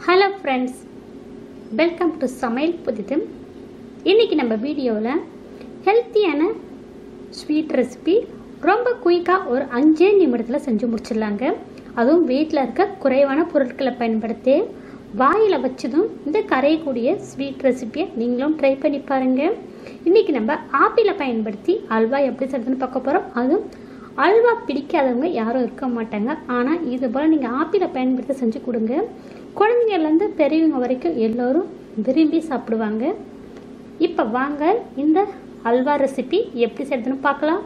hello friends welcome to சமையல் புதிது இன்றைக்கி நம்ம வீடியோவில் ஹெல்த்தியான ஸ்வீட் ரெசிபி ரொம்ப குயிக்காக ஒரு அஞ்சே நிமிடத்தில் செஞ்சு முடிச்சிடலாங்க அதுவும் வீட்டில் இருக்க குறைவான பொருட்களை பயன்படுத்தி வாயில் வச்சதும் இந்த கரையக்கூடிய ஸ்வீட் ரெசிபியை நீங்களும் ட்ரை பண்ணி பாருங்கள் இன்றைக்கி நம்ம ஆப்பிளை பயன்படுத்தி அல்வா எப்படி செய்யறதுன்னு பார்க்க போகிறோம் அதுவும் அல்வா பிடிக்காதவங்க யாரும் இருக்க மாட்டாங்க ஆனால் இது போல் நீங்கள் ஆப்பிளை பயன்படுத்தி செஞ்சு கொடுங்க குழந்தைங்கள்லேருந்து பெரியவங்க வரைக்கும் எல்லோரும் விரும்பி சாப்பிடுவாங்க இப்போ வாங்க இந்த அல்வா ரெசிபி எப்படி செய்யறதுன்னு பார்க்கலாம்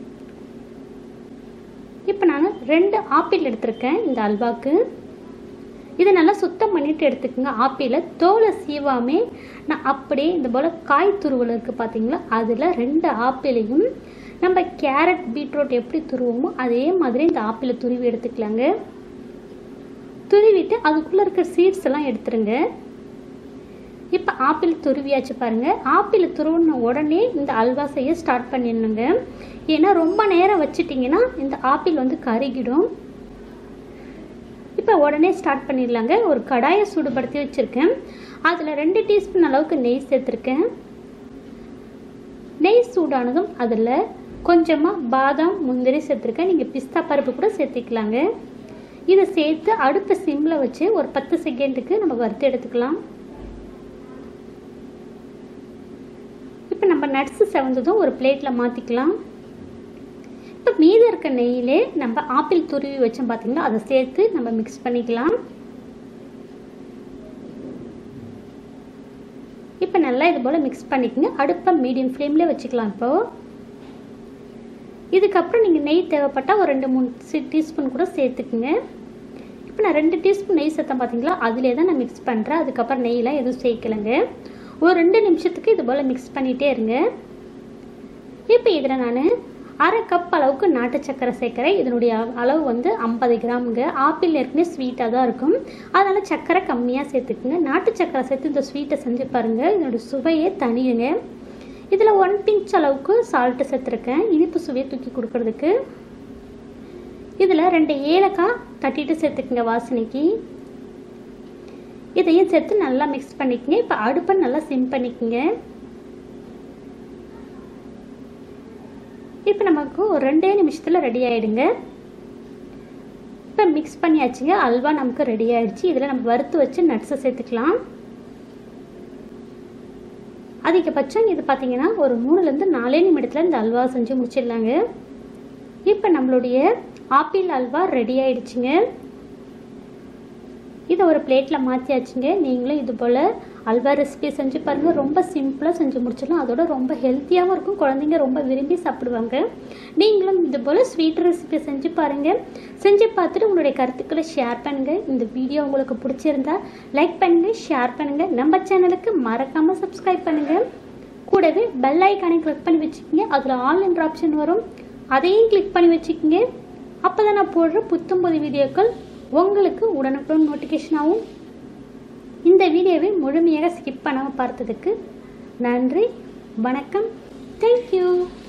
இப்போ நான் ரெண்டு ஆப்பிள் எடுத்திருக்கேன் இந்த அல்வாவுக்கு இதை நல்லா சுத்தம் பண்ணிட்டு எடுத்துக்கோங்க ஆப்பிளை தோலை சீவாமே நான் அப்படியே இந்த போல் காய் துருவல் இருக்குது பார்த்தீங்களா அதில் ரெண்டு ஆப்பிளையும் நம்ம கேரட் பீட்ரூட் எப்படி துருவோமோ அதே மாதிரி இந்த ஆப்பிளை துருவி எடுத்துக்கலாங்க துருவிட்டு அதுக்குள்ளே இருக்கிற சீட்ஸ் எல்லாம் எடுத்துருங்க இப்போ ஆப்பிள் துருவியாச்சு பாருங்கள் ஆப்பிள் துருவின உடனே இந்த அல்வா செய்ய ஸ்டார்ட் பண்ணிடணுங்க ஏன்னா ரொம்ப நேரம் வச்சிட்டிங்கன்னா இந்த ஆப்பிள் வந்து கருகிடும் இப்போ உடனே ஸ்டார்ட் பண்ணிடலாங்க ஒரு கடாயை சூடுபடுத்தி வச்சுருக்கேன் அதில் ரெண்டு டீஸ்பூன் அளவுக்கு நெய் சேர்த்துருக்கேன் நெய் சூடானதும் அதில் கொஞ்சமாக பாதாம் முந்திரி சேர்த்துருக்கேன் நீங்கள் பிஸ்தா பருப்பு கூட சேர்த்திக்கலாங்க இதை சேர்த்து அடுத்த சிம்மில் வச்சு ஒரு பத்து செகண்டுக்கு நம்ம வறுத்து எடுத்துக்கலாம் இப்போ நம்ம நட்ஸு செவந்ததும் ஒரு பிளேட்டில் மாற்றிக்கலாம் இப்போ மீதம் இருக்க நெய்யிலே நம்ம ஆப்பிள் துருவி வச்சோம் பார்த்தீங்களா அதை சேர்த்து நம்ம மிக்ஸ் பண்ணிக்கலாம் இப்போ நல்லா இது போல் மிக்ஸ் பண்ணிக்கோங்க அடுப்பை மீடியம் ஃப்ளேம்லேயே வச்சுக்கலாம் இப்போது இதுக்கப்புறம் நீங்கள் நெய் தேவைப்பட்டால் ஒரு ரெண்டு மூணு டீஸ்பூன் கூட சேர்த்துக்குங்க இப்போ நான் ரெண்டு டீஸ்பூன் நெய் சேர்த்தேன் பார்த்தீங்களா அதிலே தான் நான் மிக்ஸ் பண்ணுறேன் அதுக்கப்புறம் நெய்லாம் எதுவும் சேர்க்கலைங்க ஒரு ரெண்டு நிமிஷத்துக்கு இது போல் மிக்ஸ் பண்ணிகிட்டே இருங்க இப்போ இதில் நான் அரை கப் அளவுக்கு நாட்டு சக்கரை சேர்க்குறேன் இதனுடைய அளவு வந்து ஐம்பது கிராமுங்க ஆப்பிள் ஏற்கனவே ஸ்வீட்டாக தான் இருக்கும் அதனால் சக்கரை கம்மியாக சேர்த்துக்குங்க நாட்டு சக்கரை சேர்த்து இந்த ஸ்வீட்டை செஞ்சு பாருங்கள் இதனுடைய சுவையே தனியுங்க இதில் ஒன் பிஞ்ச் அளவுக்கு சால்ட்டு சேர்த்துருக்கேன் இனிப்பு சுவையை தூக்கி கொடுக்கறதுக்கு இதில் ரெண்டு ஏலக்காய் தட்டிட்டு சேர்த்துக்குங்க வாசனைக்கு இதையும் சேர்த்து நல்லா மிக்ஸ் பண்ணிக்கங்க இப்போ அடுப்பை நல்லா சிம் பண்ணிக்கங்க இப்போ நமக்கு ஒரு ரெண்டே நிமிஷத்தில் ரெடி ஆகிடுங்க இப்போ மிக்ஸ் பண்ணியாச்சுங்க அல்வா நமக்கு ரெடி ஆகிடுச்சு இதில் நம்ம வறுத்து வச்சு நட்ஸை சேர்த்துக்கலாம் அதிகபட்சம் இது பார்த்தீங்கன்னா ஒரு மூணுலேருந்து நாலே நிமிடத்தில் இந்த அல்வா செஞ்சு முடிச்சிடலாங்க இப்போ நம்மளுடைய ஆப்பிள் அல்வா ரெடி ஆயிடுச்சுங்க இதை ஒரு பிளேட்டில் மாற்றியாச்சுங்க நீங்களும் இது போல் அல்வா ரெசிபி செஞ்சு பாருங்கள் ரொம்ப சிம்பிளாக செஞ்சு முடிச்சிடலாம் அதோட ரொம்ப ஹெல்த்தியாகவும் இருக்கும் குழந்தைங்க ரொம்ப விரும்பி சாப்பிடுவாங்க நீங்களும் இது போல் ஸ்வீட் ரெசிபி செஞ்சு பாருங்கள் செஞ்சு பார்த்துட்டு உங்களுடைய கருத்துக்களை ஷேர் பண்ணுங்கள் இந்த வீடியோ உங்களுக்கு பிடிச்சிருந்தா லைக் பண்ணுங்கள் ஷேர் பண்ணுங்கள் நம்ம சேனலுக்கு மறக்காமல் சப்ஸ்கிரைப் பண்ணுங்கள் கூடவே பெல் ஐக்கானை கிளிக் பண்ணி வச்சுக்கோங்க அதில் ஆல் என்ற ஆப்ஷன் வரும் அதையும் கிளிக் பண்ணி வச்சுக்கோங்க அப்போ தான் நான் போடுற புத்தம்பது வீடியோக்கள் உங்களுக்கு உடனுக்குடன் நோட்டிஃபிகேஷன் ஆகும் இந்த வீடியோவை முழுமையாக ஸ்கிப் பண்ணாமல் பார்த்ததுக்கு நன்றி வணக்கம் தேங்க்யூ